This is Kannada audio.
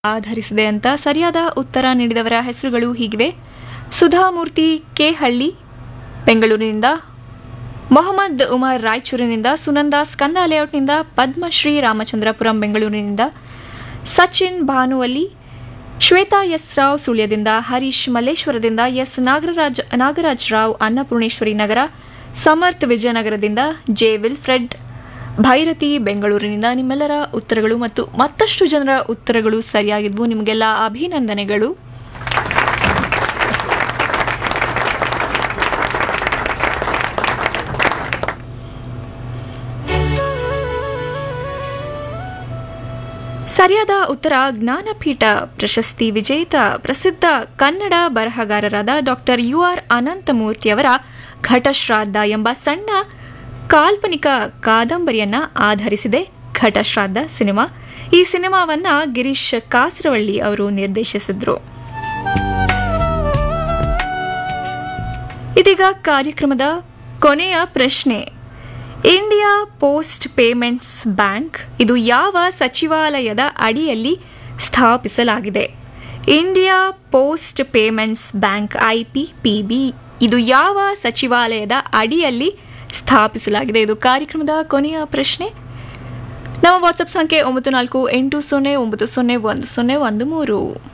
ಆಧರಿಸಿದೆ ಅಂತ ಸರಿಯಾದ ಉತ್ತರ ನೀಡಿದವರ ಹೆಸರುಗಳು ಹೀಗಿವೆ ಸುಧಾಮೂರ್ತಿ ಕೆ ಹಳ್ಳಿ ಬೆಂಗಳೂರಿನಿಂದ ಮೊಹಮ್ಮದ್ ಉಮರ್ ರಾಯಚೂರಿನಿಂದ ಸುನಂದ ಸ್ಕಂದ ಲೇಔಟ್ನಿಂದ ಪದ್ಮಶ್ರೀ ರಾಮಚಂದ್ರಪುರಂ ಬೆಂಗಳೂರಿನಿಂದ ಸಚಿನ್ ಭಾನುವಲ್ಲಿ ಶ್ವೇತಾ ಎಸ್ ರಾವ್ ಸುಳ್ಯದಿಂದ ಹರೀಶ್ ಮಲ್ಲೇಶ್ವರದಿಂದ ಎಸ್ ನಾಗರಾಜ್ ನಾಗರಾಜ್ ರಾವ್ ಅನ್ನಪೂರ್ಣೇಶ್ವರಿ ನಗರ ಸಮರ್ಥ್ ವಿಜಯನಗರದಿಂದ ಜೆ ವಿಲ್ಫ್ರೆಡ್ ಭೈರತಿ ಬೆಂಗಳೂರಿನಿಂದ ನಿಮ್ಮೆಲ್ಲರ ಉತ್ತರಗಳು ಮತ್ತು ಮತ್ತಷ್ಟು ಜನರ ಉತ್ತರಗಳು ಸರಿಯಾಗಿದ್ವು ನಿಮಗೆಲ್ಲ ಅಭಿನಂದನೆಗಳು ಸರಿಯಾದ ಉತ್ತರ ಜ್ಞಾನಪೀಠ ಪ್ರಶಸ್ತಿ ವಿಜೇತ ಪ್ರಸಿದ್ಧ ಕನ್ನಡ ಬರಹಗಾರರಾದ ಡಾಕ್ಟರ್ ಯು ಆರ್ ಅನಂತಮೂರ್ತಿಯವರ ಘಟಶ್ರಾದ್ದ ಎಂಬ ಸಣ್ಣ ಕಾಲ್ಪನಿಕ ಕಾದಂಬರಿಯನ್ನ ಆಧರಿಸಿದೆ ಘಟಶ್ರಾದ್ದ ಸಿನಿಮಾ ಈ ಸಿನಿಮಾವನ್ನ ಗಿರೀಶ್ ಕಾಸರವಳ್ಳಿ ಅವರು ನಿರ್ದೇಶಿಸಿದ್ರು ಇದೀಗ ಕಾರ್ಯಕ್ರಮದ ಕೊನೆಯ ಪ್ರಶ್ನೆ ಇಂಡಿಯಾ ಪೋಸ್ಟ್ ಪೇಮೆಂಟ್ಸ್ ಬ್ಯಾಂಕ್ ಇದು ಯಾವ ಸಚಿವಾಲಯದ ಅಡಿಯಲ್ಲಿ ಸ್ಥಾಪಿಸಲಾಗಿದೆ India post payments bank IPPB ಇದು ಯಾವ ಸಚಿವಾಲಯದ ಅಡಿಯಲ್ಲಿ ಸ್ಥಾಪಿಸಲಾಗಿದೆ ಇದು ಕಾರ್ಯಕ್ರಮದ ಕೊನೆಯ ಪ್ರಶ್ನೆ ನಮ್ಮ ವಾಟ್ಸಪ್ ಸಂಖ್ಯೆ ಒಂಬತ್ತು ನಾಲ್ಕು ಎಂಟು ಸೊನ್ನೆ ಒಂಬತ್ತು ಸೊನ್ನೆ ಒಂದು ಸೊನ್ನೆ ಒಂದು ಮೂರು